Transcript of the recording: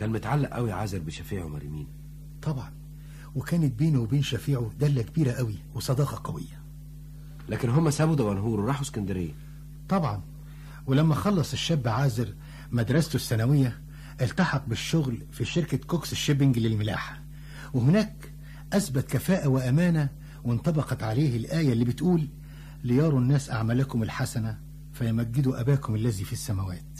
كان متعلق قوي عازر بشفيع ومريمين طبعا وكانت بينه وبين شفيعه دلة كبيرة قوي وصداقة قوية لكن هم سابوا دمنهور وراحوا اسكندريه طبعا ولما خلص الشاب عازر مدرسته الثانوية التحق بالشغل في شركة كوكس الشيبنج للملاحة وهناك أثبت كفاءة وأمانة وانطبقت عليه الآية اللي بتقول ليروا الناس أعمالكم الحسنة فيمجدوا أباكم الذي في السماوات